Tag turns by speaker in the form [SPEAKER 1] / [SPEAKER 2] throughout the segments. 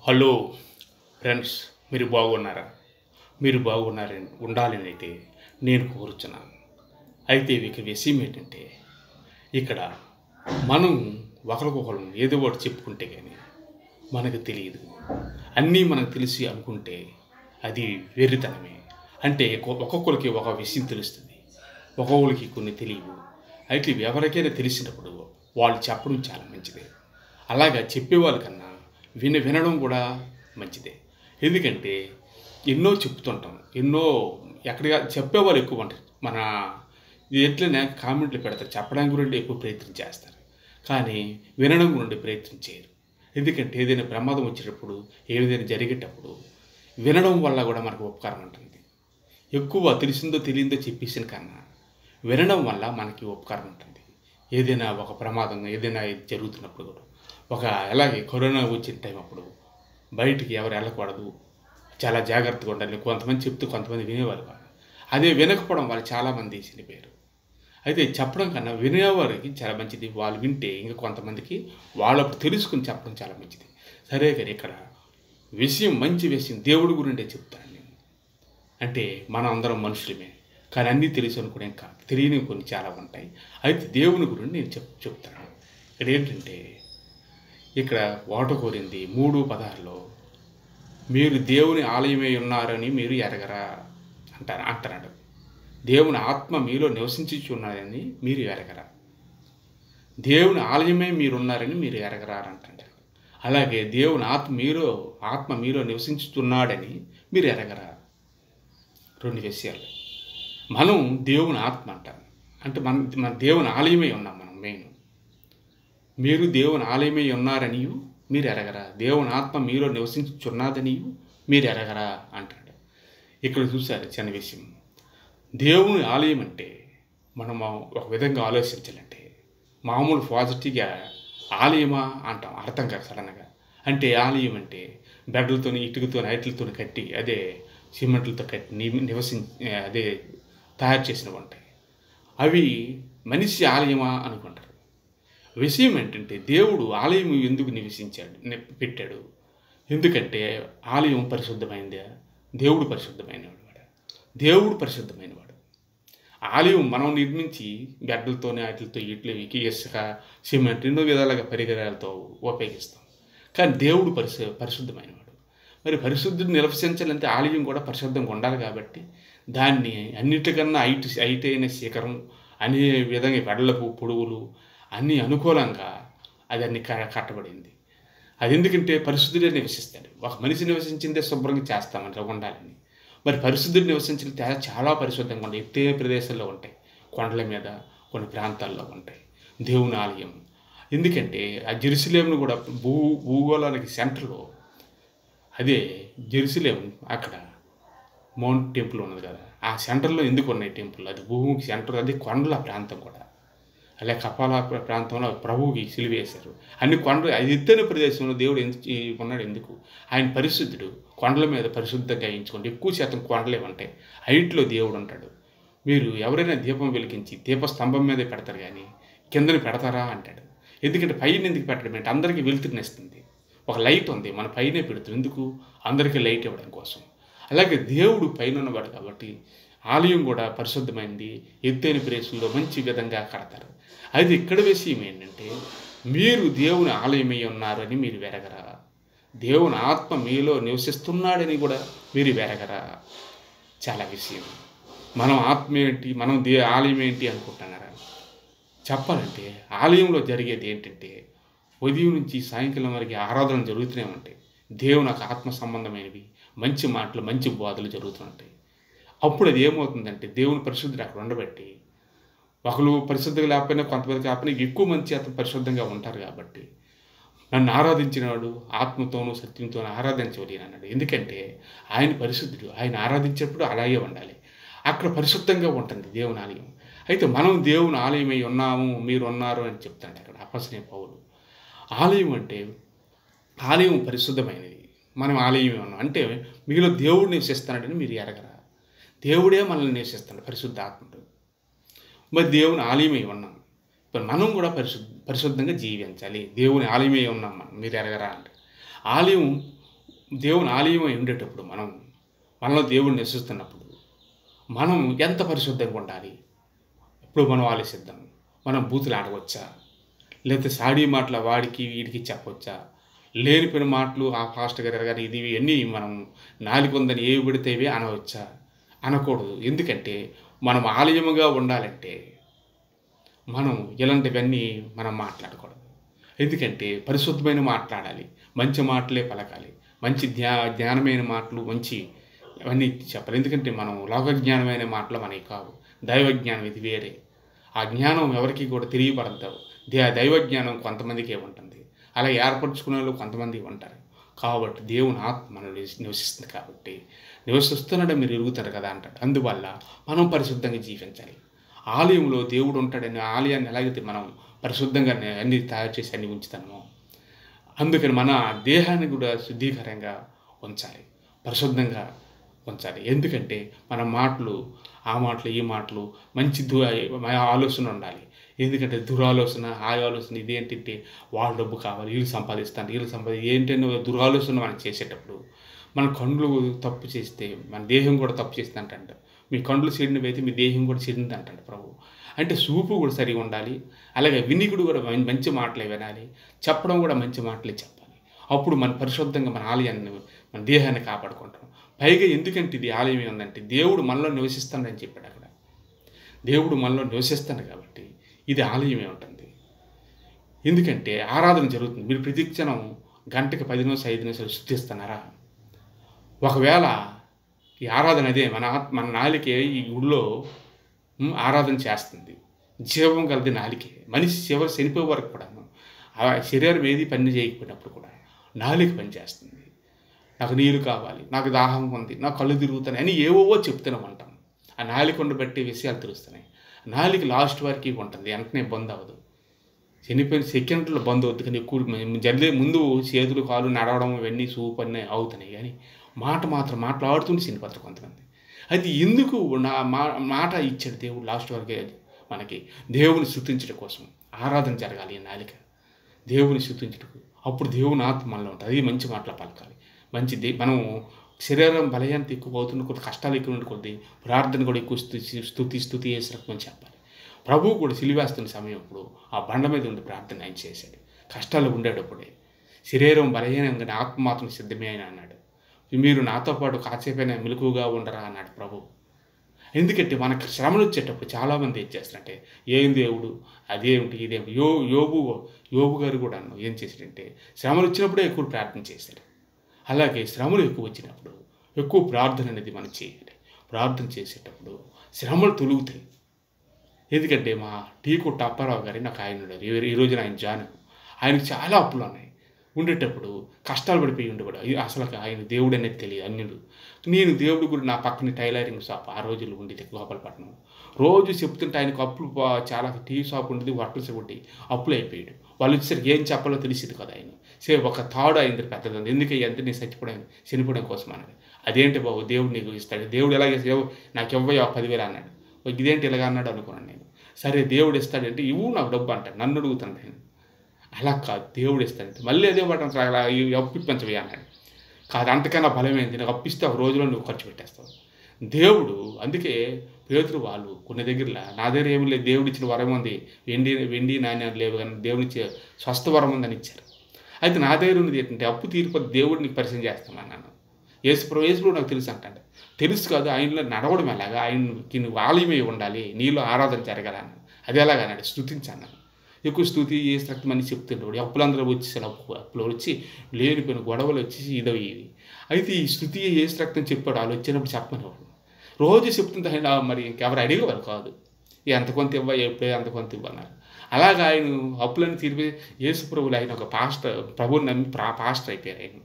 [SPEAKER 1] Hello friends మీరు బాగున్నారా మీరు బాగున్నారని ఉండాలని అయితే నేను కోరుచున్నాను అయితే ఇక విషయం ఏంటంటే ఇక్కడ మనం ఒకరికొకరు ఏదో ఒకటి చెప్పుకుంటే కానీ మనకు తెలియదు అన్నీ మనకు తెలిసి అనుకుంటే అది వెర్రితనమే అంటే ఒ- ఒక్కొక్కరికి ఒక విషయం తెలుస్తుంది ఒక్కొక్కరికి కొన్ని తెలియవు అయితే ఎవరికైనా తెలిసినప్పుడు వాళ్ళు చెప్పడం చాలా మంచిదే అలాగా చెప్పేవాళ్ళ కన్నా విన వినడం కూడా మంచిదే ఎందుకంటే ఎన్నో చెప్తుంటాం ఎన్నో ఎక్కడ చెప్పేవాళ్ళు ఎక్కువ ఉంటారు మన ఎట్లనే కామెంట్లు పెడతారు చెప్పడానికి గురించి ఎక్కువ ప్రయత్నం చేస్తారు కానీ వినడం గురించి ప్రయత్నం చేయరు ఎందుకంటే ఏదైనా ప్రమాదం వచ్చేటప్పుడు ఏదైనా జరిగేటప్పుడు వినడం వల్ల కూడా మనకు ఉపకారం ఉంటుంది ఎక్కువ తెలిసిందో తెలియందో చెప్పేసిన కన్నా వినడం వల్ల మనకి ఉపకారం ఉంటుంది ఏదైనా ఒక ప్రమాదం ఏదైనా జరుగుతున్నప్పుడు కూడా ఒక అలాగే కరోనా వచ్చిన టైం అప్పుడు బయటికి ఎవరు వెళ్ళకూడదు చాలా జాగ్రత్తగా ఉండాలి కొంతమంది చెప్తూ కొంతమంది వినేవారు కాదు అదే వినకపోవడం వల్ల చాలామంది చనిపోయారు అయితే చెప్పడం కన్నా వినేవారికి చాలా మంచిది వాళ్ళు వింటే ఇంకా కొంతమందికి వాళ్ళకు తెలుసుకుని చెప్పడం చాలా మంచిది సరే కానీ ఇక్కడ విషయం మంచి విషయం దేవుడి గురిండే చెప్తాను నేను అంటే మనం అందరం మనుషులమే కానీ అన్నీ తెలుసు అనుకునే కాదు తెలియని కొన్ని చాలా ఉంటాయి అయితే దేవుని గురించి నేను చెప్ చెప్తాను ఇక్కడ ఏంటంటే ఇక్కడ ఓట కోరింది మూడు పదార్లో మీరు దేవుని ఆలయమై ఉన్నారని మీరు ఎరగరా అంటారు అంటున్నాడు దేవుని ఆత్మ మీలో నివసించుచున్నదని మీరు ఎరగరా దేవుని ఆలయమే మీరున్నారని మీరు ఎరగరా అని అంటాడు అలాగే దేవుని ఆత్మ మీలో ఆత్మ మీలో నివసించుతున్నాడని మీరు ఎరగరా రెండు విషయాలు మనం దేవుని ఆత్మ అంటాం అంటే మన మన దేవుని ఆలయమై ఉన్నాం మనం మెయిన్ మీరు దేవుని ఆలయమై ఉన్నారని మీరు ఎరగరా దేవుని ఆత్మ మీలో నివసించుచున్నదని మీరు ఎరగరా అంటాడు ఇక్కడ చూశారు చిన్న విషయం దేవుని ఆలయం అంటే మనం ఒక విధంగా ఆలోచించాలంటే మామూలు పాజిటివ్గా ఆలయమా అంటాం అర్థం కాదు సడన్గా అంటే ఆలయం అంటే బెడ్లతోని ఇటుకతో ఐట్లతో కట్టి అదే సిమెంట్లతో కట్టి ని- నివసి అదే తయారు చేసినవి ఉంటాయి అవి మనిషి ఆలయమా అనుకుంటారు విషయం ఏంటంటే దేవుడు ఆలయం ఎందుకు నివసించాడు ని- పెట్టాడు ఎందుకంటే ఆలయం పరిశుద్ధమైందే దేవుడు పరిశుద్ధమైనవాడు దేవుడు పరిశుద్ధమైనవాడు ఆలయం మనం నిర్మించి గడ్డలతోనే వాటితో ఇట్లు ఎక్కి ఇసుక సిమెంట్ ఎన్నో విధాలుగా పరికరాలతో ఉపయోగిస్తాం కానీ దేవుడు పరిశు పరిశుద్ధమైనవాడు మరి పరిశుద్ధుడు నివసించాలంటే ఆలయం కూడా పరిశుద్ధంగా ఉండాలి కాబట్టి దాన్ని అన్నిటికన్నా ఐటు ఐటైన శిఖరం అనే విధంగా వెడలకు పొడుగులు అన్నీ అనుకూలంగా అది అన్ని క- కట్టబడింది అది ఎందుకంటే పరిశుద్ధుడే నివసిస్తాడు ఒక మనిషి నివసించిందే శుభ్రంగా చేస్తామని ఉండాలని మరి పరిశుద్ధుడు నివసించిన తే- చాలా పరిశుద్ధంగా ఉంటాయి ఎత్తైన ప్రదేశాల్లో ఉంటాయి కొండల మీద కొన్ని ప్రాంతాల్లో ఉంటాయి దేవుని ఆలయం ఎందుకంటే ఆ జెరూసలేంను కూడా భూ భూగోళానికి సెంటర్లో అదే జెరూసలేం అక్కడ మౌంట్ టెంపుల్ ఉన్నది కదా ఆ సెంటర్లో ఎందుకు ఉన్నాయి టెంపుల్ అది భూమికి సెంటర్ అది కొండల ప్రాంతం కూడా అలా కపాల ప్ర- ప్రాంతంలో ప్రభువుకి సిలివేశారు అన్ని కొండలు అది ఎత్తైన ప్రదేశంలో దేవుడు ఎందుకు ఈ- ఉన్నాడు ఎందుకు ఆయన పరిశుద్ధుడు కొండల మీద పరిశుద్ధంగా ఎంచుకోండి ఎక్కువ శాతం కొండలే ఉంటాయి హైట్లో దేవుడు ఉంటాడు మీరు ఎవరైనా దీపం వెలిగించి దీపస్తంభం మీదే పెడతారు కానీ కిందని పెడతారా అంటాడు ఎందుకంటే పైన ఎందుకు పెట్టడం అంటే అందరికీ వెలుతురునిస్తుంది ఒక లైట్ ఉంది మన పైనే పెడుతుంది ఎందుకు అందరికీ లైట్ ఇవ్వడం కోసం అలాగే దేవుడు పైన ఉన్నవాడు కాబట్టి ఆలయం కూడా పరిశుద్ధమైంది ఎత్తైన ప్రదేశంలో మంచి విధంగా కడతారు అయితే ఇక్కడ విషయం ఏంటంటే మీరు దేవుని ఆలయమై ఉన్నారని మీరు వెరగరా దేవుని ఆత్మ మీలో నివసిస్తున్నాడని కూడా మీరు వెరగరా చాలా విషయం మనం ఆత్మ ఏంటి మనం దే ఆలయం ఏంటి అనుకుంటున్నారా చెప్పాలంటే ఆలయంలో జరిగేది ఏంటంటే ఉదయం నుంచి సాయంకాలం వరకు ఆరాధన జరుగుతూనే ఉంటాయి దేవుని ఒక ఆత్మ సంబంధమైనవి మంచి మాటలు మంచి బోధలు జరుగుతుంటాయి అప్పుడు అది ఏమవుతుందంటే దేవుని పరిశుద్ధుడు అక్కడ ఉండబట్టి ఒకరు పరిశుద్ధంగా లేకపోయినా కొంతమంది కాకపోయినా ఎక్కువ మంది అతను పరిశుద్ధంగా ఉంటారు కాబట్టి నన్ను ఆరాధించినవాడు ఆత్మతోనూ సత్యంతోనూ ఆరాధించవలి అన్నాడు ఎందుకంటే ఆయన పరిశుద్ధుడు ఆయన ఆరాధించేప్పుడు అలాగే ఉండాలి అక్కడ పరిశుద్ధంగా ఉంటుంది దేవుని ఆలయం అయితే మనం దేవుని ఆలయమై ఉన్నాము మీరు ఉన్నారు అని చెప్తాడు అక్కడ అపసనే పౌలు ఆలయం అంటే ఆలయం పరిశుద్ధమైనది మనం ఆలయమే ఉన్నాం అంటే మీలో దేవుడు నివసిస్తున్నాడని మీరు ఎరగరా దేవుడే మనల్ని నివసిస్తున్నాడు పరిశుద్ధ ఆత్మడు మరి దేవుని ఆలయమై ఉన్నాం ఇప్పుడు మనం కూడా పరిశుద్ధ పరిశుద్ధంగా జీవించాలి దేవుని ఆలయమై ఉన్నాం మనం మీరు ఎరగరా అంటే ఆలయం దేవుని ఆలయమై ఉండేటప్పుడు మనం మనలో దేవుడు నివసిస్తున్నప్పుడు మనం ఎంత పరిశుద్ధంగా ఉండాలి ఇప్పుడు మనం ఆలోచిద్దాం మనం బూతులు ఆడవచ్చా లేకపోతే సాడీ మాటల వాడికి వీడికి చెప్పవచ్చా లేనిపోయిన మాటలు ఆ ఫాస్ట్ గారు గారు ఇది ఇవన్నీ మనం నాలుగు ఉందని ఏవి పెడితే ఇవే అనవచ్చా అనకూడదు ఎందుకంటే మనం ఆలయముగా ఉండాలంటే మనం ఇలాంటివన్నీ మనం మాట్లాడకూడదు ఎందుకంటే పరిశుద్ధమైన మాట్లాడాలి మంచి మాటలే పలకాలి మంచి ధ్యా జ్ఞానమైన మాటలు మంచి అవన్నీ చెప్పాలి ఎందుకంటే మనం లోక జ్ఞానమైన మాటలు మనకి కావు దైవ జ్ఞానం ఇది వేరే ఆ జ్ఞానం ఎవరికి కూడా తెలియబడద్దు దే దైవ జ్ఞానం కొంతమందికే ఉంటుంది అలా ఏర్పరచుకునే వాళ్ళు కొంతమంది ఉంటారు కాబట్టి దేవుని ఆత్మ మనం నివసిస్తుంది కాబట్టి నివసిస్తున్నాడే మీరు ఎరుగుతారు కదా అంటాడు అందువల్ల మనం పరిశుద్ధంగా జీవించాలి ఆలయంలో దేవుడు ఉంటాడని ఆలయాన్ని ఎలాగైతే మనం పరిశుద్ధంగా అన్ని తయారు చేసి అన్ని ఉంచుతామో అందుకని మన దేహాన్ని కూడా శుద్ధీకరంగా ఉంచాలి పరిశుద్ధంగా ఉంచాలి ఎందుకంటే మన మాటలు ఆ మాటలు ఈ మాటలు మంచి దు ఆలోచన ఉండాలి ఎందుకంటే దురాలోచన ఆ ఆలోచన ఇదేంటంటే వాళ్ళ డబ్బు కావాలి వీళ్ళు సంపాదిస్తాను వీళ్ళు సంపాది ఏంటంటే దురాలోచన మనం చేసేటప్పుడు మన కండ్లు తప్పు చేస్తే మన దేహం కూడా తప్పు చేస్తుంది అంట మీ కండ్లు చెడినవి అయితే మీ దేహం కూడా చెడింది అంటాడు ప్రభు అంటే సూపు కూడా సరిగా ఉండాలి అలాగే వినికుడు కూడా మం- మంచి మాటలే వినాలి చెప్పడం కూడా మంచి మాటలే చెప్పాలి అప్పుడు మన పరిశుద్ధంగా మన ఆలయాన్ని మన దేహాన్ని కాపాడుకుంటాం పైగా ఎందుకంటే ఇది ఆలయం ఉందంటే దేవుడు మనలో నివసిస్తాడని చెప్పాడు అక్కడ దేవుడు మనలో నివసిస్తాడు కాబట్టి ఇది ఆలయమే ఉంటుంది ఎందుకంటే ఆరాధన జరుగుతుంది మీరు ప్రతిక్షణం గంటకి పది నిమిషాలు ఐదు నిమిషాలు శుద్ధిస్తున్నారా ఒకవేళ ఈ ఆరాధన అదే మన ఆత్- మన నాలికే ఈ గుడిలో ఉమ్, ఆరాధన చేస్తుంది జీవం కలది నాలికే మనిషి చివరి చనిపోయే వరకు కూడా ఆ శరీరం ఏది పని చేయకపోయినప్పుడు కూడా నాలిక పని చేస్తుంది నాకు నీరు కావాలి నాకు దాహం ఉంది నాకు కళ్ళు తిరుగుతున్నాయి అని ఏవోవో చెప్తూనే ఉంటాం ఆ నాలిక బట్టి విషయాలు తెలుస్తున్నాయి నాలిక లాస్ట్ వరకు ఉంటుంది వెంటనే బంద్ అవ్వదు చనిపోయిన సెకండ్లో బంద్ అవుతుంది కానీ ఎక్కువ జల్లి ముందు చేతులు కాలు నడవడం ఇవన్నీ సూప్ అన్నీ అవుతున్నాయి కానీ మాట మాత్రం మాట్లాడుతుంటే చనిపోతారు కొంతమంది అది ఎందుకు నా మా మాట ఇచ్చాడు దేవుడు లాస్ట్ వరకే అది మనకి దేవుని స్థుతించడం కోసం ఆరాధన జరగాలి ఈ నాలిక దేవుని స్థుతించటకు అప్పుడు దేవుని ఆత్మ మనలో ఉంటుంది అది మంచి మాటలు పలకాలి మంచి దే మనం శరీరం బలహీనత ఎక్కువ అవుతున్న కొద్ది కష్టాలు ఎక్కువ ఉండే కొద్ది ప్రార్థన కూడా ఎక్కువ స్థుతి స్థుతి స్థుతి చేసినట్టు చెప్పాలి ప్రభువు కూడా సిలివేస్తున్న సమయం అప్పుడు ఆ బండ మీద ఉండి ప్రార్థన ఆయన చేశాడు కష్టాలు ఉండేటప్పుడే శరీరం బలహీనంగా ఆత్మ మాత్రం సిద్ధమే అని అన్నాడు మీరు నాతో పాటు కాసేపైనా మెలకుగా ఉండరా అన్నాడు ప్రభు ఎందుకంటే మనకు శ్రమలు వచ్చేటప్పుడు చాలామంది ఏం చేస్తారంటే ఏం దేవుడు అదేమిటి ఇదేమిటి యో యోబు యోబు గారు కూడా అన్నాం ఏం చేశాడంటే శ్రమలు వచ్చినప్పుడే ఎక్కువ ప్రార్థన చేశాడు అలాగే శ్రమలు ఎక్కువ వచ్చినప్పుడు ఎక్కువ ప్రార్థన అనేది మనం చేయాలి ప్రార్థన చేసేటప్పుడు శ్రమలు తొలుగుతాయి ఎందుకంటే మా టీకు టప్పారావు గారి నాకు ఆయన ఉన్నారు ఈ- ఈ రోజున ఆయన జాను ఆయనకు చాలా అప్పులు ఉన్నాయి ఉండేటప్పుడు కష్టాలు పడిపోయి ఉండేవాడు ఇది అసలు ఆయన దేవుడు అనేది తెలియదు అన్యుడు నేను దేవుడు కూడా నా పక్కన టైలరింగ్ షాప్ ఆ రోజుల్లో ఉండేది గోపాలపట్నం రోజు చెప్తుంటే ఆయనకు అప్పులు పా- చాలా టీ షాప్ ఉండేది వర్కర్స్ కొట్టి అప్పులు అయిపోయాడు వాళ్ళు వచ్చేసరికి ఏం చెప్పాలో తెలిసింది కదా ఆయన సే ఒక తాడు అయింది పెద్దది ఎందుకు ఎంత నేను చచ్చిపోవడం చనిపోవడం కోసం అన్నాడు అదేంటి బాబు దేవుడు నీకు ఇస్తాడు దేవుడు ఎలాగే "ఏవో, నాకు ఇవ్వయా పదివేలు అన్నాడు "ఓ, ఇదేంటి ఇలాగ అన్నాడు అనుకున్నాను నేను సరే దేవుడు ఇస్తాడంటే ఇవ్వు నాకు డబ్బు అంటాడు నన్ను అడుగుతాను నేను అలా కాదు దేవుడు ఇస్తాడంటే మళ్ళీ అదే మాట అలా ఈ అప్పు ఇప్పించవే అన్నాడు కాదు అంతకన్నా బలమైంది నాకు అప్పిస్తే ఒక రోజులో నువ్వు ఖర్చు పెట్టేస్తావు దేవుడు అందుకే పేతురు వాళ్ళు కొన్ని దగ్గరలో నా దగ్గర ఏమి లేదు దేవుడు ఇచ్చిన వరం ఉంది వెండి వెండి నాణ్యాలు లేవు కానీ దేవుని ఇచ్చే స్వస్థ వరం ఉందని ఇచ్చారు అయితే నా దగ్గర ఉన్నది ఏంటంటే అప్పు తీరిపోతే దేవుడు నీకు పరిచయం చేస్తామన్నాను యేసుప్రభు యేసుప్రభు నాకు తెలుసు అంటాడు తెలుసు కాదు ఆయనలో నడవడం ఎలాగా ఆయనకి నువ్వు ఆలయమే ఉండాలి నీలో ఆరాధన జరగాలన్నాడు అది ఎలాగా అన్నాడు స్థుతించాను ఎక్కువ స్థుతి ఏ రక్తం అని చెప్తుంటాడు అప్పులందరూ వచ్చేసారు అప్పు అప్పులు వచ్చి లేనిపోయిన గొడవలు వచ్చేసి ఇదవి ఇవి అయితే ఈ స్థుతి ఏ రక్తం చెప్పాడు వాళ్ళు వచ్చినప్పుడు చెప్పమనేవాడు రోజు చెప్తుంటే ఆయన మరి ఇంకెవరు అడిగేవారు కాదు ఈ అంత కొంత ఇవ్వ ఎప్పుడే అంత కొంత ఇవ్వన్నారు అలాగా ఆయన అప్పులను తీర్పి యేసు ప్రభులు ఆయన ఒక పాస్టర్ ప్రభుని నమ్మి ప్రా పాస్టర్ అయిపోయారు ఆయన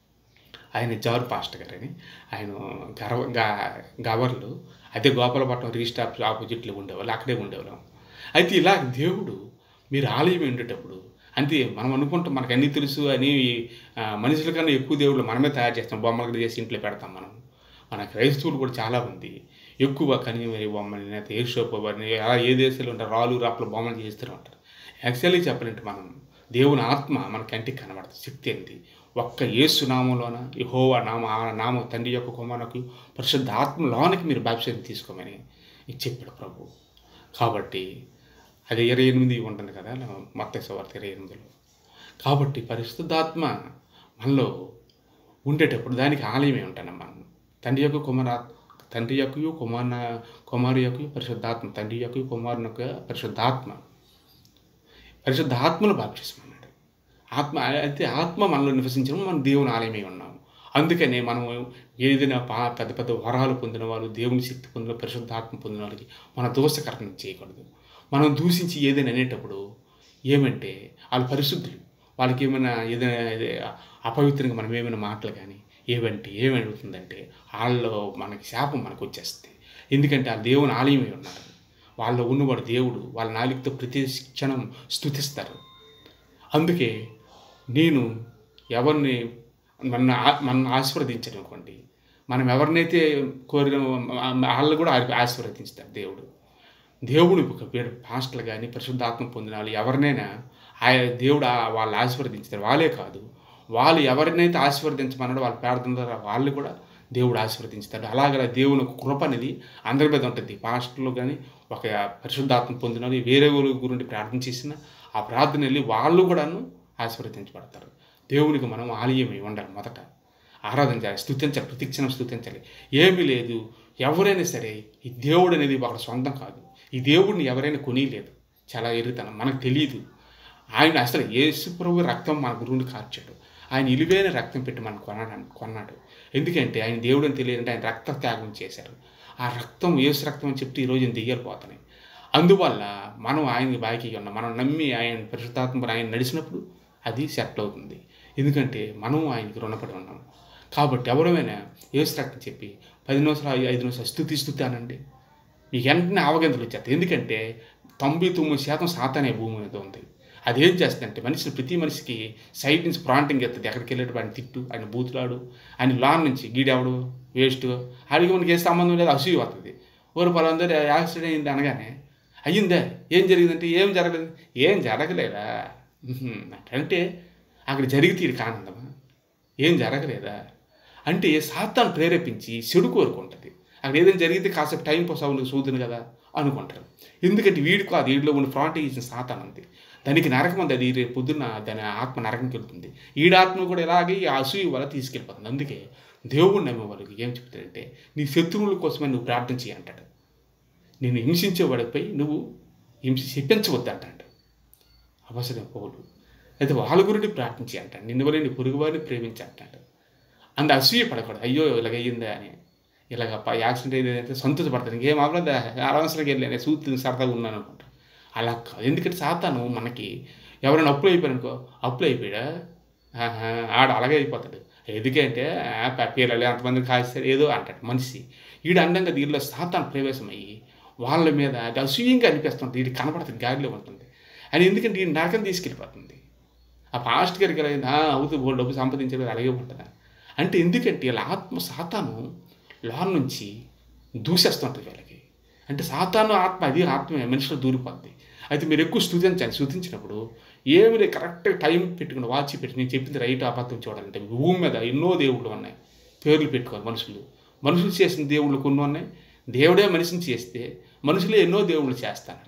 [SPEAKER 1] ఆయన జారు పాస్టర్ గారని ఆయన గర్వ గా- గవర్లు అదే గోపాలపట్నం రిజిస్టార్ ఆపోజిట్లో ఉండేవాళ్ళు అక్కడే ఉండేవాళ్ళం అయితే ఇలా దేవుడు మీరు ఆలయం ఉండేటప్పుడు అంతే మనం అనుకుంటాం మనకు అన్నీ తెలుసు అని ఆ, మనుషుల కన్నా ఎక్కువ దేవుళ్ళు మనమే తయారు చేస్తాం బొమ్మలు కూడా చేసి ఇంట్లో పెడతాం మనం మన క్రైస్తవులు కూడా చాలామంది ఎక్కువ కనిమరి బొమ్మని లేకపోతే ఏషోప వారిని అలా ఏ దేశాలు ఉంటారు రాళ్ళు రాపులు బొమ్మలు చేస్తూ ఉంటారు యాక్చువల్లీ చెప్పాలంటే మనం దేవుని ఆత్మ మన కంటికి కనబడుతుంది శక్తి అనేది ఒక్క యేసు నామంలోన యెహోవా నామ ఆ నామం తండ్రి యొక్క కుమారునికి పరిశుద్ధ ఆత్మలోనికి మీరు బాప్సీని తీసుకోమని చెప్పాడు ప్రభు కాబట్టి అది ఇరవై ఎనిమిది ఉంటుంది కదా మొత్త వార్త ఇరవై ఎనిమిదిలో కాబట్టి పరిశుద్ధాత్మ మనలో ఉండేటప్పుడు దానికి ఆలయమే ఉంటానమ్మా తండ్రి యొక్క కుమార తండ్రి యొక్క కుమార కుమారు యొక్క పరిశుద్ధాత్మ తండ్రి యొక్క కుమారుని యొక్క పరిశుద్ధాత్మ పరిశుద్ధాత్మను బాప్టిజం అన్నాడు ఆత్మ అయితే ఆత్మ మనలో నివసించడం మనం దేవుని ఆలయమై ఉన్నాము అందుకనే మనం ఏదైనా పా పెద్ద పెద్ద వరాలు పొందిన వాళ్ళు దేవుని శక్తి పొందిన పరిశుద్ధాత్మ పొందిన వాళ్ళకి మన దోషకరణం చేయకూడదు మనం దూషించి ఏదైనా అనేటప్పుడు ఏమంటే వాళ్ళు పరిశుద్ధులు వాళ్ళకి ఏమైనా ఏదైనా ఇదే అపవిత్రంగా మనం ఏమైనా మాటలు కానీ ఏమంటే ఏమవుతుందంటే వాళ్ళలో మనకి శాపం మనకు వచ్చేస్తుంది ఎందుకంటే ఆ దేవుని ఆలయమై ఉన్నారు వాళ్ళలో ఉన్నవాడు దేవుడు వాళ్ళ నాలుగుతో ప్రతి క్షణం స్థుతిస్తారు అందుకే నేను ఎవరిని మన మన ఆశీర్వదించడం అనుకోండి మనం ఎవరినైతే కోరిన వాళ్ళు కూడా ఆశీర్వదించుతారు దేవుడు దేవుడు ఒక పేరు పాస్టర్లు కానీ పరిశుద్ధాత్మ పొందిన వాళ్ళు ఎవరినైనా ఆయన దేవుడు ఆ- వాళ్ళు ఆశీర్వదించుతారు వాళ్ళే కాదు వాళ్ళు ఎవరినైతే ఆశీర్వదించమన్నాడో వాళ్ళ ప్రార్థన ద్వారా వాళ్ళు కూడా దేవుడు ఆశీర్వదించుతాడు అలాగే దేవుని ఒక కృప అనేది అందరి మీద ఉంటుంది పాస్టర్లు కానీ ఒక పరిశుద్ధాత్మ పొందిన వాళ్ళు వేరే ఊరి గురించి ప్రార్థన చేసిన ఆ ప్రార్థన వెళ్ళి వాళ్ళు కూడాను ఆశీర్వదించబడతారు దేవునికి మనం ఆలయమై ఉండాలి మొదట ఆరాధన చేయాలి స్థుతించాలి ప్రతిక్షణం స్థుతించాలి ఏమీ లేదు ఎవరైనా సరే ఈ దేవుడు అనేది ఒకటి సొంతం కాదు ఈ దేవుడిని ఎవరైనా కొనియలేదు చాలా ఎరుగుతాను మనకు తెలియదు ఆయన అసలు యేసు ప్రభు రక్తం మన గురువుని కార్చాడు ఆయన ఇలువైన రక్తం పెట్టి మనం కొన్నాడు కొన్నాడు ఎందుకంటే ఆయన దేవుడు అని తెలియదంటే ఆయన రక్త త్యాగం చేశారు ఆ రక్తం యేసు రక్తం అని చెప్తే ఈరోజు నేను దియ్యలిపోతున్నాయి అందువల్ల మనం ఆయనకి బాకీ ఉన్నాం మనం నమ్మి ఆయన పరిశుద్ధాత్మ ఆయన నడిచినప్పుడు అది సెటిల్ అవుతుంది ఎందుకంటే మనం ఆయనకి రుణపడి ఉన్నాం కాబట్టి ఎవరైనా యేసు రక్తం చెప్పి పది నిమిషాలు ఐదు నిమిషాలు స్థుతి స్థుతి అనండి మీకు వెంటనే అవగంతలు వచ్చేస్తాయి ఎందుకంటే తొంభై తొమ్మిది శాతం సాతానే భూమి మీద ఉంది అది ఏం చేస్తుందంటే మనిషిని ప్రతి మనిషికి సైడ్ నుంచి ప్రాంటింగ్ ఎత్తుంది ఎక్కడికి వెళ్ళేటప్పుడు ఆయన తిట్టు ఆయన బూతులాడు ఆయన లాన్ నుంచి గీడెవడు వేస్ట్ ఆడికి మనకి ఏ సంబంధం లేదు అసూయ వస్తుంది ఊరు పలందరూ యాక్సిడెంట్ అయింది అనగానే అయ్యిందే ఏం జరిగిందంటే ఏం జరగలేదు ఏం జరగలేదా ఉహుం. అంటే అక్కడ జరిగితే ఇది ఆనందమా ఏం జరగలేదా అంటే సాతాను ప్రేరేపించి చెడు కోరుకుంటుంది అక్కడ ఏదైనా జరిగితే కాసేపు టైం పాస్ అవ్వను చూదును కదా అనుకుంటారు ఎందుకంటే వీడి కాదు వీడిలో ఉన్న ఫ్రాంట్ ఇచ్చిన సాతాన్ ఉంది దానికి నరకం ఉంది అది రేపు పొద్దున్న దాని ఆత్మ నరకంకి వెళ్తుంది ఈడ ఆత్మ కూడా ఇలాగే ఈ అసూయ వల్ల తీసుకెళ్ళిపోతుంది అందుకే దేవుడు నమ్మే వాళ్ళకి ఏం చెప్తాడంటే నీ శత్రువుల కోసమే నువ్వు ప్రార్థన చేయి అంటాడు నేను హింసించేవాడిపై నువ్వు హింస చెప్పించవద్దు అంటాడు అవసరం పౌలు అయితే వాళ్ళ గురించి ప్రార్థించి అంటాడు నిన్ను వల్ల నీ పొరుగు వారిని ప్రేమించి అంటాడు అంత అసూయ పడకూడదు అయ్యో ఇలాగ అయ్యిందా అని ఇలాగ ప- యాక్సిడెంట్ అయిందంటే సంతోషపడతాను ఇంకేం అవ్వలేదు అనవసరంగా వెళ్ళాను సూతి సరదాగా ఉన్నాను అనుకుంటా అలా కాదు ఎందుకంటే సాతాను మనకి ఎవరైనా అప్పులు అయిపోయారు అనుకో అప్పులు అయిపోయాడా ఆహా, ఆడ అలాగే అయిపోతాడు ఎందుకంటే పేర్లు అంతమందిని కాస్తారు ఏదో అంటాడు మనిషి ఈడు అండంగా దీనిలో సాతాను ప్రవేశమయ్యి వాళ్ళ మీద అది అసూయంగా అనిపిస్తుంది ఇది కనపడుతుంది గాలిలో ఉంటుంది అని ఎందుకంటే ఈ నరకం తీసుకెళ్ళిపోతుంది ఆ పాస్ట్ గారికి ఎలా అయింది? ఆ, అవుతూ బోల్ డబ్బు సంపాదించేది అలాగే ఉంటుందా అంటే ఎందుకంటే వీళ్ళ ఆత్మ సాతాను లోన్ నుంచి దూసేస్తుంటుంది వీళ్ళకి అంటే సాతాను ఆత్మ అది ఆత్మ మనిషిలో దూరిపోద్ది అయితే మీరు ఎక్కువ స్థుతించాలి స్థుతించినప్పుడు ఏమి లేదు కరెక్ట్ టైం పెట్టుకుని వాచి పెట్టి నేను చెప్పింది రైట్ అబద్ధం చూడాలంటే భూమి మీద ఎన్నో దేవుళ్ళు ఉన్నాయి పేర్లు పెట్టుకోవాలి మనుషులు మనుషులు చేసిన దేవుళ్ళు కొన్ని ఉన్నాయి దేవుడే మనిషిని చేస్తే మనుషులే ఎన్నో దేవుళ్ళు చేస్తున్నారు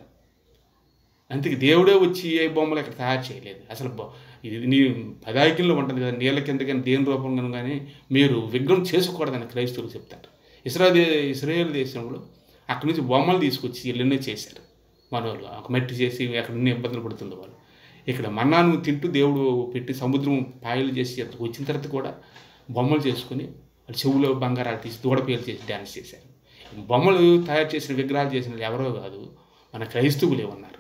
[SPEAKER 1] అందుకే దేవుడే వచ్చి ఏ బొమ్మలు ఇక్కడ తయారు చేయలేదు అసలు బొ- ఇది నీ పదాయికంలో ఉంటుంది కదా నీళ్ళ కింద కానీ దేని రూపంగా కానీ మీరు విగ్రహం చేసుకోకూడదని క్రైస్తవులు చెప్తారు ఇస్రా దే ఇస్రాయేల్ దేశంలో అక్కడి నుంచి బొమ్మలు తీసుకొచ్చి ఎన్నో చేశారు మన వాళ్ళు ఒక మట్టి చేసి అక్కడ ఎన్ని ఇబ్బందులు పడుతుంది వాళ్ళు ఇక్కడ మన్నాను తింటూ దేవుడు పెట్టి సముద్రం పాయలు చేసి అక్కడికి వచ్చిన తర్వాత కూడా బొమ్మలు చేసుకుని వాళ్ళ చెవులో బంగారాలు తీసి దూడపేలు చేసి డ్యాన్స్ చేశారు బొమ్మలు తయారు చేసిన విగ్రహాలు చేసిన వాళ్ళు ఎవరో కాదు మన క్రైస్తవులే ఉన్నారు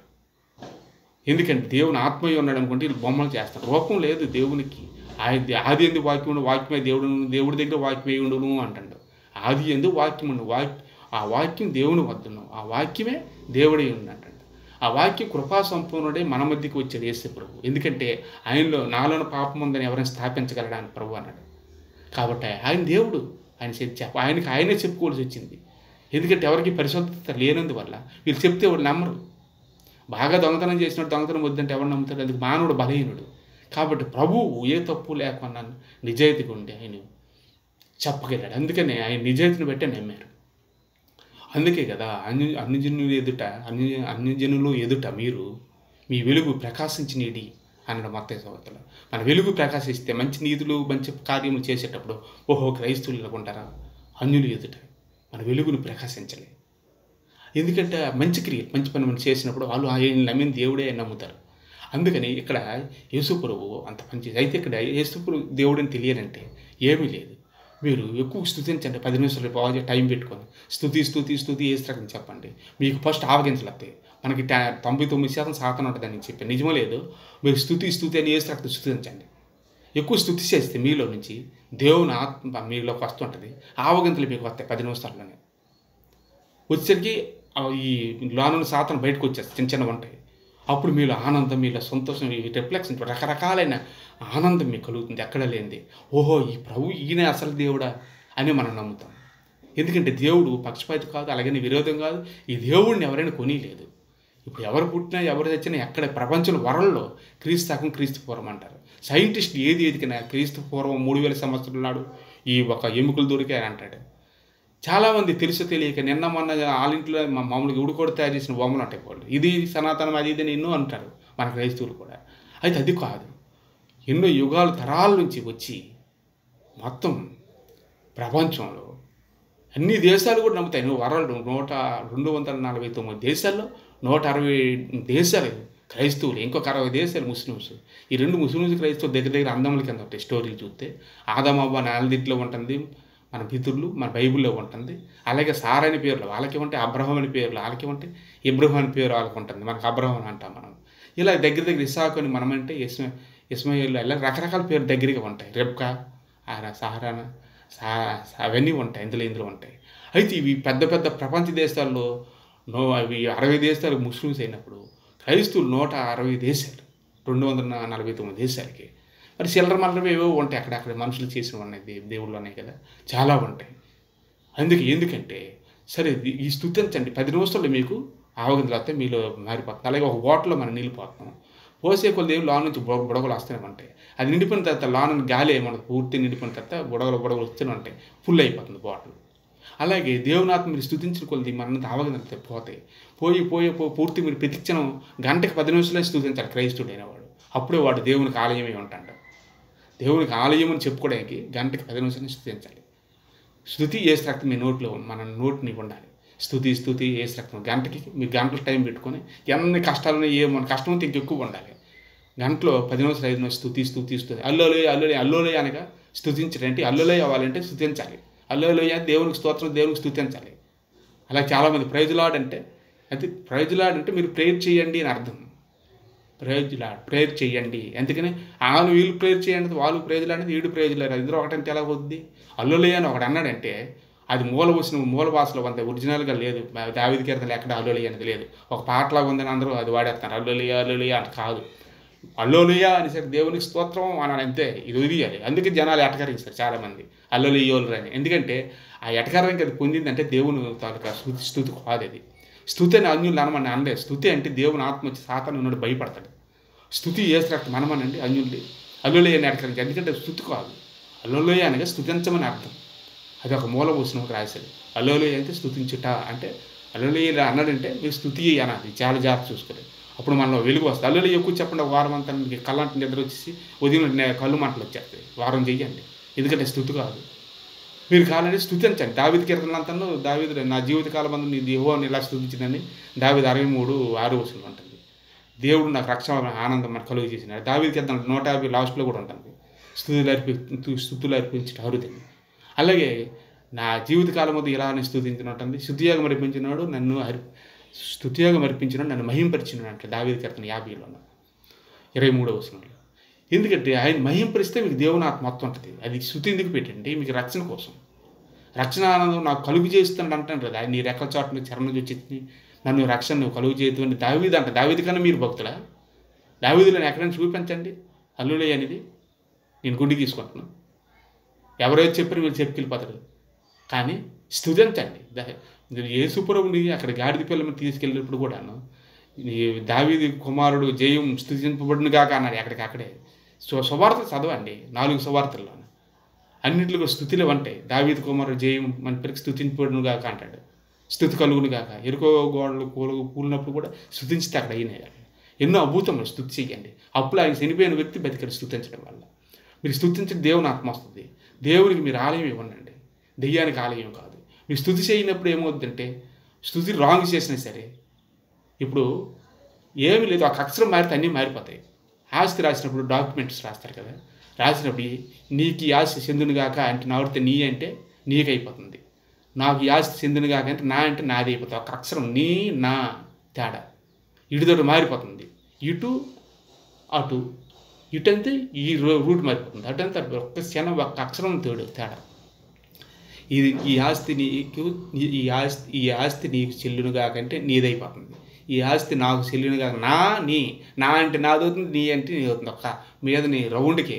[SPEAKER 1] ఎందుకంటే దేవుని ఆత్మయ్య ఉన్నాడు అనుకుంటే వీళ్ళు బొమ్మలు చేస్తారు రూపం లేదు దేవునికి ఆది ఆది ఎందు వాక్యం ఉండు వాక్యమే దేవుడు దేవుడి దగ్గర వాక్యమే ఉండును అంటాడు ఆది ఎందు వాక్యం ఉండు వాక్ ఆ వాక్యం దేవుని వద్దును ఆ వాక్యమే దేవుడే ఉంది అంటాడు ఆ వాక్యం కృపా సంపూర్ణుడే మన మధ్యకి వచ్చాడు యేసు ప్రభు ఎందుకంటే ఆయనలో నాలోని పాపం ఉందని ఎవరైనా స్థాపించగలడా అని ప్రభు అన్నాడు కాబట్టి ఆయన దేవుడు ఆయన చెప్ప చెప్ప- ఆయనకి ఆయనే చెప్పుకోవాల్సి వచ్చింది ఎందుకంటే ఎవరికి పరిశుద్ధత లేనందువల్ల వీళ్ళు చెప్తే వాళ్ళు నమ్మరు బాగా దొంగతనం చేసినట్టు దొంగతనం వద్దంటే ఎవరు నమ్ముతాడు అందుకు మానవుడు బలహీనుడు కాబట్టి ప్రభువు ఏ తప్పు లేకుండా నిజాయితీగా ఉండి ఆయన చెప్పగలిగాడు అందుకని ఆయన నిజాయితీని బట్టే నమ్మారు అందుకే కదా అన్ని అన్ని జనులు ఎదుట అన్ని అన్ని జనులు ఎదుట మీరు మీ వెలుగు ప్రకాశించినది అన్నాడు మత్తయ్య సోదరులు మన వెలుగు ప్రకాశిస్తే మంచి నీతులు మంచి కార్యములు చేసేటప్పుడు ఓహో క్రైస్తవులు ఇలాగుంటారా అన్యులు ఎదుట మన వెలుగును ప్రకాశించలే ఎందుకంటే మంచి క్రియలు మంచి పని మనం చేసినప్పుడు వాళ్ళు ఆయన నమ్మిన దేవుడే అని నమ్ముతారు అందుకని ఇక్కడ యేసుప్రభు అంత పని చేసి అయితే ఇక్కడ యేసుప్రభు దేవుడని తెలియనంటే ఏమీ లేదు మీరు ఎక్కువ స్థుతించండి పది నిమిషాలు బాగా టైం పెట్టుకొని స్థుతి స్థుతి స్థుతి ఏ రకం చెప్పండి మీకు ఫస్ట్ ఆవగించలు వస్తాయి మనకి టా తొంభై తొమ్మిది శాతం సాధన ఉంటుందని చెప్పి నిజమే లేదు మీరు స్థుతి స్థుతి అని ఏ రకం స్థుతించండి ఎక్కువ స్థుతి చేస్తే మీలో నుంచి దేవుని ఆత్మ మీలోకి వస్తుంటుంది ఆవగింతలు మీకు వస్తాయి పది నిమిషాల్లోనే వచ్చేసరికి ఆ ఈ లోన సాతన బయటకు వచ్చేస్తాయి చిన్న చిన్నవి ఉంటాయి అప్పుడు మీలో ఆనందం మీలో సంతోషం ఈ రిఫ్లెక్షన్ రకరకాలైన ఆనందం మీకు కలుగుతుంది ఎక్కడ లేనిది ఓహో ఈ ప్రభు ఈయనే అసలు దేవుడా అని మనం నమ్ముతాం ఎందుకంటే దేవుడు పక్షపాతి కాదు అలాగని విరోధం కాదు ఈ దేవుడిని ఎవరైనా కొనిలేదు ఇప్పుడు ఎవరు పుట్టినా ఎవరు తెచ్చినా ఎక్కడ ప్రపంచంలో వరల్లో క్రీస్తాకం క్రీస్తు పూర్వం అంటారు సైంటిస్ట్ ఏది ఎదికినా క్రీస్తు పూర్వం మూడు వేల సంవత్సరాల నాడు ఈ ఒక ఎముకలు దొరికాయని అంటాడు చాలామంది తెలుసు తెలియక నిన్న మొన్న ఆలింట్లో మా మామూలుగా ఉడు కూడా తయారు చేసిన బొమ్మలు ఉంటాయి వాళ్ళు ఇది సనాతనం అది ఇది అని ఎన్నో అంటారు మన క్రైస్తవులు కూడా అయితే అది కాదు ఎన్నో యుగాలు తరాల నుంచి వచ్చి మొత్తం ప్రపంచంలో అన్ని దేశాలు కూడా నమ్ముతాయి నువ్వు వరల్డ్ నూట రెండు వందల నలభై తొమ్మిది దేశాల్లో నూట అరవై దేశాలు క్రైస్తవులు ఇంకొక అరవై దేశాలు ముస్లిమ్స్ ఈ రెండు ముస్లిమ్స్ క్రైస్తవులు దగ్గర దగ్గర అందముల కింద ఉంటాయి స్టోరీలు చూస్తే ఆదమాబా నాలుదిట్లో ఉంటుంది మన పితృలు మన బైబిల్లో ఉంటుంది అలాగే సార్ అని పేర్లు వాళ్ళకి ఉంటాయి అబ్రహం అని పేర్లు వాళ్ళకి ఉంటాయి ఇబ్రహం అని పేరు వాళ్ళకి ఉంటుంది మనకు అబ్రహం అని అంటాం మనం ఇలా దగ్గర దగ్గర ఇసాకు అని మనం అంటే ఇస్మ ఇస్మాయిల్ ఇలా రకరకాల పేర్లు దగ్గరగా ఉంటాయి రెబ్కా ఆరా సహారానా సా అవన్నీ ఉంటాయి ఇందులో ఇందులో ఉంటాయి అయితే ఇవి పెద్ద పెద్ద ప్రపంచ దేశాల్లో నో అవి అరవై దేశాలు ముస్లిమ్స్ అయినప్పుడు క్రైస్తువులు నూట అరవై దేశాలు రెండు వందల నలభై తొమ్మిది దేశాలకి మరి చిల్లర మల్లరవి ఏవో ఉంటాయి అక్కడక్కడ మనుషులు చేసినవి ఉన్నాయి దే- దేవుళ్ళు ఉన్నాయి కదా చాలా ఉంటాయి అందుకే ఎందుకంటే సరే ఇది- ఈ స్థుతించండి పది నిమిషాల్లో మీకు ఆవగింతలు వస్తే మీలో మారిపోతుంది అలాగే ఒక బాటిల్లో మనం నీళ్ళు పోతాం పోసే కొద్ది ఏం లోన్ నుంచి బుడ- బుడగలు వస్తూనే ఉంటాయి అది నిండిపోయిన తర్వాత లోన్ గాలి మనకు పూర్తి నిండిపోయిన తర్వాత బుడగలు బుడగలు వస్తూనే ఉంటాయి ఫుల్ అయిపోతుంది బాటిల్ అలాగే దేవునాథ్ మీరు స్థుతించిన కొద్ది మన ఆవగింతలు పోతాయి పోయి పోయి పో పూర్తి మీరు ప్రతిక్షణం గంటకి పది నిమిషాలే స్థుతించాలి క్రైస్తుడు అనేవాడు అప్పుడే వాడు దేవునికి ఆలయమే ఉంటాడు దేవునికి ఆలయం అని చెప్పుకోవడానికి గంటకి పది నిమిషాలు స్థుతించాలి స్థుతి ఏసు రక్తం మీ నోట్లో మన నోటిని ఉండాలి స్థుతి స్థుతి ఏసు రక్తం గంటకి మీరు గంటలు టైం పెట్టుకొని ఎన్ని కష్టాలు ఏ మన కష్టం ఉంటే ఇంకెక్కువ ఉండాలి గంటలో పది నిమిషాలు ఐదు నిమిషాలు స్థుతి స్థుతి స్థుతి అల్లోలే అల్లోలే అల్లోలే అనగా స్థుతించడంటే అల్లోలే అవ్వాలంటే స్థుతించాలి అల్లోలే దేవునికి స్తోత్రం దేవునికి స్థుతించాలి అలా చాలామంది ప్రైజులాడ్ అంటే అది ప్రైజులాడ్ అంటే మీరు ప్రేయర్ చేయండి అని అర్థం ప్రేయర్ ప్రేయర్ చేయండి ఎందుకని వాళ్ళు వీళ్ళు ప్రేయర్ చేయండి వాళ్ళు ప్రేజులు అనేది వీడు ప్రేజులు అనేది ఇద్దరు ఒకటంటే ఎలా అవుద్ది అల్లులే అని ఒకడు అన్నాడంటే అది మూల వచ్చిన మూల భాషలో అంత ఒరిజినల్గా లేదు దావిది కీర్తనలు ఎక్కడ అల్లులే అనేది లేదు ఒక పాటలాగా ఉందని అందరూ అది వాడేస్తారు అల్లులియా అల్లులియా అని కాదు అల్లోలియా అనేసరికి దేవునికి స్తోత్రం అన్నాడు అంతే ఇది వదిలేయాలి అందుకే జనాలు ఎటకరిస్తారు చాలామంది అల్లోలియోలు అని ఎందుకంటే ఆ ఎటకరానికి అది పొందిందంటే దేవుని తాలూకా స్థుతి స్థుతి కాదు అది స్థుతి అని అన్యులు అనమని అనలేదు స్థుతి అంటే దేవుని ఆత్మ వచ్చి సాతాను ఉన్నాడు భయపడతాడు స్థుతి ఏ రక్తం మనమనండి అన్యుల్ని అల్లులే అని ఎటకరించి ఎందుకంటే స్థుతి కాదు అల్లోలయ అనగా స్థుతించమని అర్థం అది ఒక మూల పోసిన రాశాడు అల్లోలయ అంటే స్థుతించుట అంటే అల్లోలయ ఇలా అన్నాడంటే మీరు స్థుతి అనాలి చాలా జాగ్రత్త చూసుకోలేదు అప్పుడు మనలో వెలుగు వస్తుంది అల్లులయ ఎక్కువ చెప్పండి ఒక వారం అంతా మీకు కళ్ళంటి నిద్ర వచ్చేసి ఉదయం నే- కళ్ళు మంటలు వచ్చేస్తాయి వారం చెయ్యండి ఎందుకంటే స్థుతి కాదు మీరు కావాలంటే స్థుతించండి దావిది కీర్తనలంతా దావిది నా జీవితకాలం అందు నీ దేహోని ఇలా స్థుతించిందని దావిది అరవై మూడు ఆరు వస్తుంది ఉంటుంది దేవుడు నాకు రక్షణ ఆనందం మనకు కలుగు చేసినాడు దావిది కీర్తన నూట యాభై లాస్ట్లో కూడా ఉంటుంది స్థుతులు అర్పి స్థుతులు అర్పించడం అరుదని అలాగే నా జీవితకాలం వద్ద ఇలా అని స్థుతించినట్టుంది స్థుతియోగం అర్పించినాడు నన్ను హరి స్థుతియోగం అర్పించినాడు నన్ను మహింపరిచినాడు అంటే దావిది కీర్తన యాభైలో ఇరవై మూడవ వచనంలో ఎందుకంటే ఆయన మహింపరిస్తే మీకు దేవుని ఆత్మ మొత్తం ఉంటుంది అది శృతి ఎందుకు పెట్టండి మీకు రక్షణ కోసం రక్షణ ఆనందం నాకు కలుగు చేస్తున్నాడు అంటాను కదా నీ రెక్కల చాటుని చరణం వచ్చి నన్ను రక్షణ నువ్వు కలుగు చేయదు దావీది అంట దావీది కన్నా మీరు భక్తులా దావీదులో ఎక్కడైనా చూపించండి అల్లులే అనేది నేను గుండి తీసుకుంటున్నాను ఎవరైతే చెప్పారు మీరు చెప్పుకెళ్ళిపోతారు కానీ స్థుతించండి దా- యేసుపురముని అక్కడ గాడిద పిల్లలను తీసుకెళ్ళినప్పుడు కూడాను ఈ దావీది కుమారుడు జయం స్థుతింపబడిన కాక అన్నాడు ఎక్కడికి అక్కడే సో సువార్తలు చదవండి నాలుగు సువార్తల్లో అన్నింటిలో స్థుతిలో ఉంటాయి దావీద్ కుమారు జయం మన పెరికి స్థుతింపడును గాక అంటాడు స్థుతి కలుగును గాక ఎరుకో గోడలు కూల కూలినప్పుడు కూడా స్థుతించితే అక్కడ అయినాయి ఎన్నో అద్భుతములు స్థుతి చేయండి అప్పుడు ఆయన చనిపోయిన వ్యక్తి బతికాడు స్థుతించడం వల్ల మీరు స్థుతించిన దేవుని ఆత్మ వస్తుంది దేవునికి మీరు ఆలయం ఇవ్వండి దెయ్యానికి ఆలయం కాదు మీరు స్థుతి చేయనప్పుడు ఏమవుతుందంటే స్థుతి రాంగ్ చేసినా సరే ఇప్పుడు ఏమి లేదు ఒక అక్షరం మారితే అన్నీ మారిపోతాయి ఆస్తి రాసినప్పుడు డాక్యుమెంట్స్ రాస్తారు కదా రాసినప్పుడు నీకు ఈ ఆస్తి చెందును గాక అంటే నాడితే నీ అంటే నీకు అయిపోతుంది నాకు ఈ ఆస్తి చెందును గాక అంటే నా అంటే నాది అయిపోతుంది ఒక అక్షరం నీ నా తేడా ఇటుతోటి మారిపోతుంది ఇటు అటు ఇటు అంతే ఈ రూ- రూట్ మారిపోతుంది అటు అంతే ఒక్క క్షణం ఒక్క అక్షరం తోడు తేడా ఇది ఈ ఆస్తి నీకు నీ- ఈ ఆస్తి ఈ ఆస్తి నీకు చెల్లును కాకంటే నీదైపోతుంది ఈ ఆస్తి నాకు చెల్లును కాక నా నీ నా అంటే నాది అవుతుంది నీ అంటే నీ అవుతుంది ఒక్క మీద నీ రౌండ్కే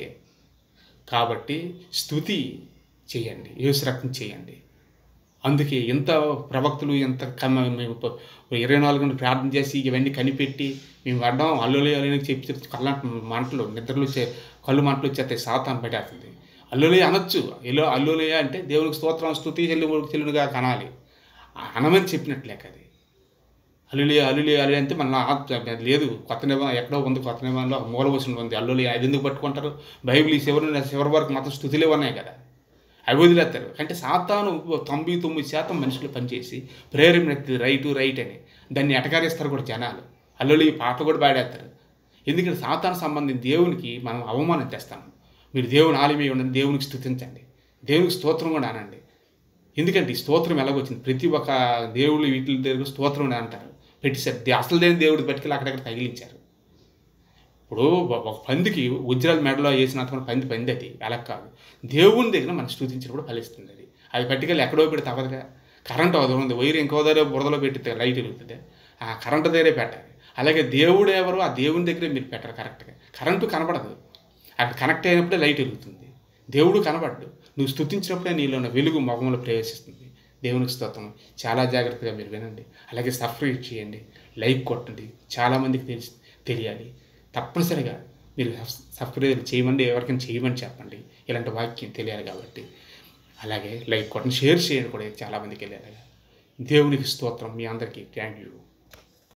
[SPEAKER 1] కాబట్టి స్థుతి చేయండి యేసు రక్తం చేయండి అందుకే ఎంత ప్రవక్తలు ఎంత కమ మేము ప- ఇరవై నాలుగు గంటలు ప్రార్థన చేసి ఇవన్నీ కనిపెట్టి మేము పడ్డాం అల్లులే అల్లుని చెప్పి చెప్పి కళ్ళ మంటలు నిద్రలు వచ్చే కళ్ళు మంటలు వచ్చేస్తాయి సాతాన్ పెట్టేస్తుంది అల్లులే అనొచ్చు ఎల్లో అల్లులే అంటే దేవునికి స్తోత్రం స్థుతి చెల్లి చెల్లునుగా కనాలి అనమని చెప్పినట్లే అది అల్లులే అల్లులే అల్లు అంటే మన ఆత్మ అది లేదు కొత్త నిబంధన ఎక్కడో ఉంది కొత్త నిబంధనలో ఒక మూల వచనం ఉంది అల్లులే అది ఎందుకు పట్టుకుంటారు బైబిల్ ఈ చివరి చివరి వరకు మాత్రం స్థుతిలే ఉన్నాయి కదా అవి వదిలేస్తారు అంటే సాతాను తొంభై తొమ్మిది శాతం మనుషులు పనిచేసి ప్రేరేపణ రైటు రైట్ అని దాన్ని ఎటకారిస్తారు కూడా జనాలు అల్లులు ఈ పాటలు కూడా పాడేస్తారు ఎందుకంటే సాతాను సంబంధించి దేవునికి మనం అవమానం తెస్తాము మీరు దేవుని ఆలమే ఉండండి దేవునికి స్థుతించండి దేవునికి స్తోత్రం కూడా అనండి ఎందుకంటే ఈ స్తోత్రం ఎలాగొచ్చింది ప్రతి ఒక్క దేవుళ్ళు వీటి దగ్గర స్తోత్రం అని అంటారు పెట్టేశారు దే- అసలు దేని దేవుడు పట్టుకెళ్ళి అక్కడక్కడ తగిలించారు ఇప్పుడు ఒక- ఒక పందికి ఉజ్రాల మెడలో వేసినంత పంది పంది అది అలా కాదు దేవుని దగ్గర మనం స్థుతించినప్పుడు ఫలిస్తుంది అది అది పట్టుకెళ్ళి ఎక్కడో పెడితే అవ్వదుగా కరెంట్ అవదు ఉంది వైర్ ఇంకో దగ్గర బురదలో పెట్టి లైట్ వెలుగుతుంది ఆ కరెంటు దగ్గరే పెట్టాలి అలాగే దేవుడు ఎవరు ఆ దేవుని దగ్గరే మీరు పెట్టరు కరెక్ట్గా కరెంటు కనపడదు అక్కడ కనెక్ట్ అయినప్పుడే లైట్ వెలుగుతుంది దేవుడు కనబడ్డు నువ్వు స్థుతించినప్పుడే నీలో ఉన్న వెలుగు మొగంలో ప్రవేశిస్తుంది దేవునికి స్తోత్రం చాలా జాగ్రత్తగా మీరు వినండి అలాగే సబ్స్క్రైబ్ చేయండి లైక్ కొట్టండి చాలామందికి తెలిసి తెలియాలి తప్పనిసరిగా మీరు సబ్స్క్రైబ్ చేయమండి ఎవరికైనా చేయమని చెప్పండి ఇలాంటి వాక్యం తెలియాలి కాబట్టి అలాగే లైక్ కొట్టండి షేర్ చేయండి కూడా చాలామందికి వెళ్ళాలి దేవునికి స్తోత్రం మీ అందరికీ థ్యాంక్ యూ